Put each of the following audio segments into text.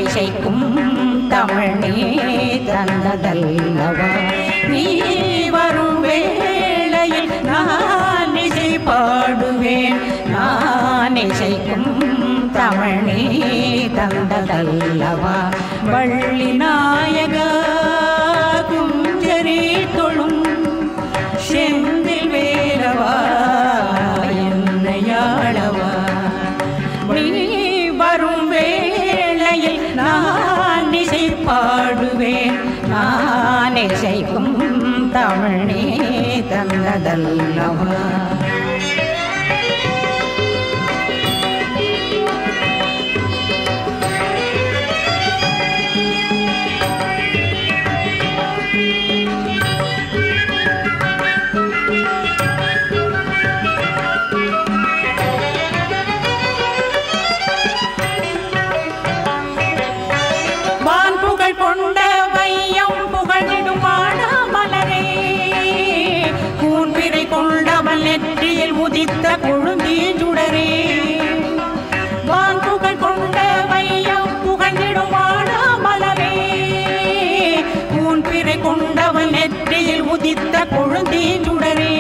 இசைக்கும் தமிழ் நீ தந்ததல்லவா நீ வரும் வேளையில் நான் இசை பாடுவேன் நான் இசைக்கும் தமிழ் நீ தந்ததல்லவா வள்ளி நாயகா குஞ்சரி தொழும் செந்தில் வேலவா என்னையாளவா நீ வரும் வேளையில் நான் இசை பாடுவேன் நான் இசைக்கும் தமிழே தந்ததல்லவா வான் புகழ் கொண்ட வையம் புகழிடும் மலரே கூன்பிரை கொண்டவன் நெற்றியில் உதித்த கொழுந்தி சுடரே வான் புகழ் கொண்ட வையம் புகழிடும் மலரே கூன்பிரை கொண்டவன் நெற்றியில் உதித்த கொழுந்தி சுடரே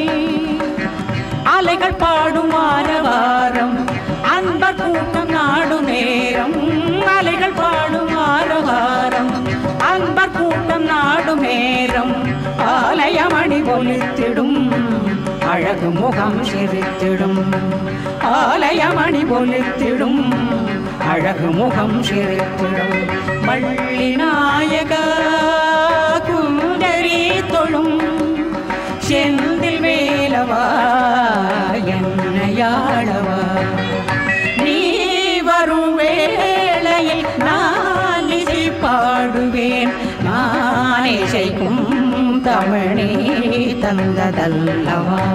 அலைகள் பாடும் ஆரவாரம் அன்பர் கூட்டம் நாடும் நேரம் அலைகள் பாடும் ஆரவாரம் அன்பர் கூட்டம் நாடும் நேரம் ஆலயமணி ஒலித்திடும் அழகு முகம் சிரித்திடும் ஆலயமணி ஒலித்திடும் அழகு முகம் சிரித்திடும் வள்ளி நாயக குண்டரி தொழும் செந்தில் வேலவா என்னையாளவா நீ வரும் வேளையில் நான் இசை பாடுவேன் நான் இசைக்கும் தமிழே தந்ததல்லவா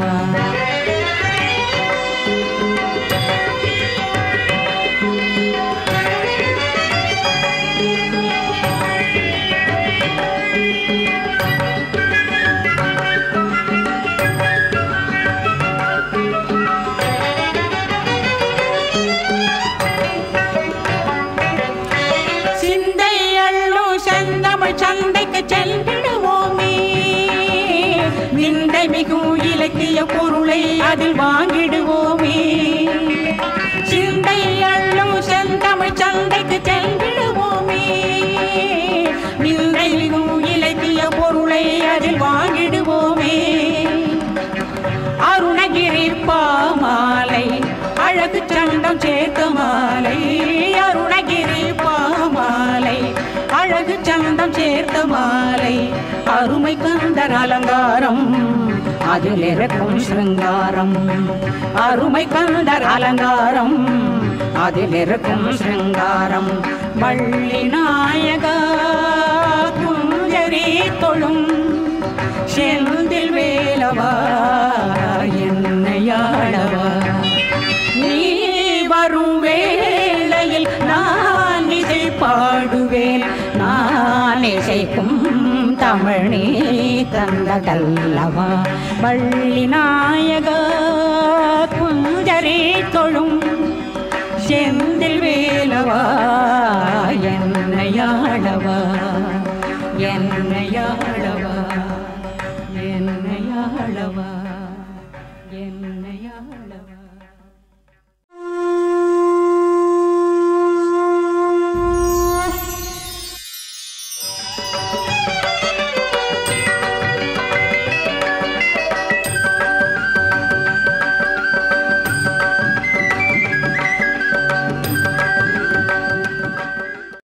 சிந்தை அள்ளு செந்தமிழ் சந்தைக்கு சென்றிடுவோமே விந்தை மிகும் இலக்கிய பொருளை அதில் வாங்கிடுவோமே சிந்தை அள்ளு செந்தமிழ் சந்தைக்கு சென்றிடுவோமே விந்தை மிகும் இலக்கிய பொருளை அதில் வாங்கிடுவோமே அருணகிரி பாமாலை அழகு சண்டம் சேர்த்த மாலை அருணகிரி பாமாலை அழகு சண்டம் சேர்த்த மாலை அருமை கந்தர் அலங்காரம் அதில் இருக்கும் சிருங்காரம் அருமை கந்தர் அலங்காரம் அதில் இருக்கும் சிருங்காரம் வள்ளி நாயகா குஞ்சரி தொழும் செந்தில் வேலவா என்னையாளவா நீ வரும் வேளையில் நான் இசை பாடுவேன் நான் இசைக்கும் தமிழ் நீ தந்ததல்லவா வள்ளி நாயக குஞ்சரி தொழும் செந்தில் வேலவா என்னையாளவா என்னையா